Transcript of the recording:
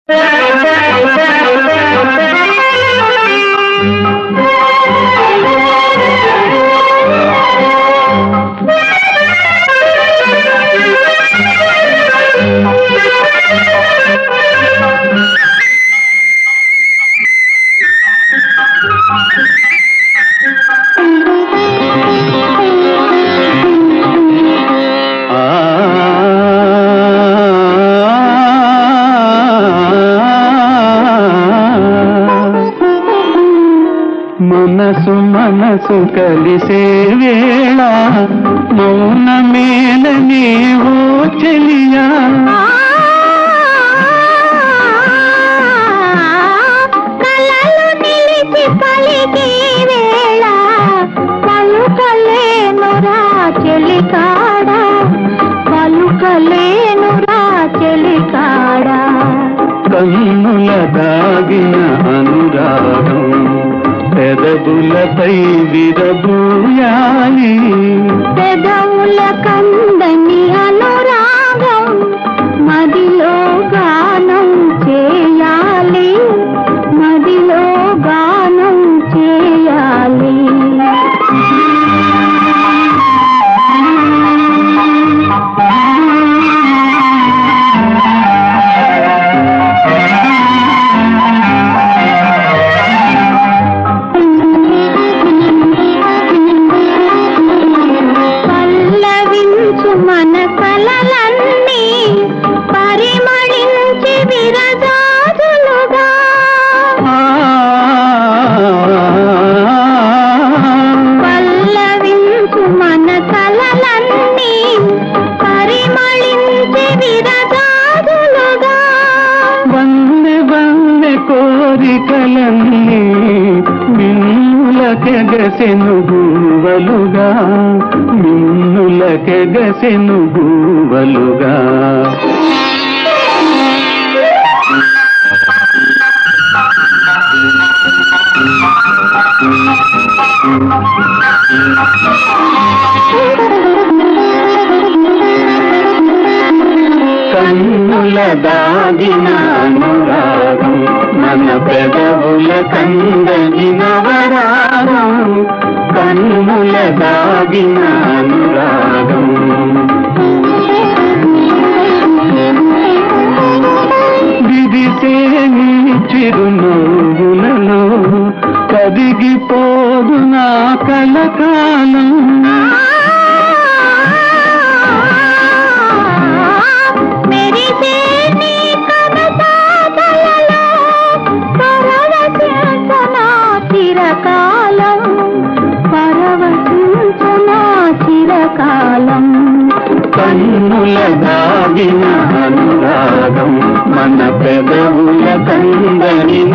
మనసు మనసు కలిసే వేళ మౌన మేలనే ఓ చెలియా కలలు నిలిచి పలికి వేళ పలుకలేనురా చెలికాడ పలుకలేనురా చెలికాడ కన్నుల దాగిన అనురాగం పెదవులపై విరబూయాలి పెదవుల కందని అనురాగం మదిలో గానం చేయాలి మదిలో గానం చేయాలి పల్లవించు మన కలలన్నీ పరిమళించి విరజాజులుగా పల్లవించు మన కలలన్నీ పరిమళించి విరజాజులుగా వందె వందె కోరికలన్నీ మిన్నులకెగసెను గూవలుగా మిన్నులకెగసెను గూవలుగా కన్నుల దాగిన అనురాగం మన పెదవుల కందని నవరాగం కన్నుల దాగిన అనురాగం విదిసే నీ చిరునవ్వులలో కదిగిపోదు నా కలకాలం మెరిసే నీ కనసాగలలో పరవశించనా చిరకాలం పరవశించనా చిరకాలం కన్నుల దాగిన అనురాగం మన పెదవుల కందని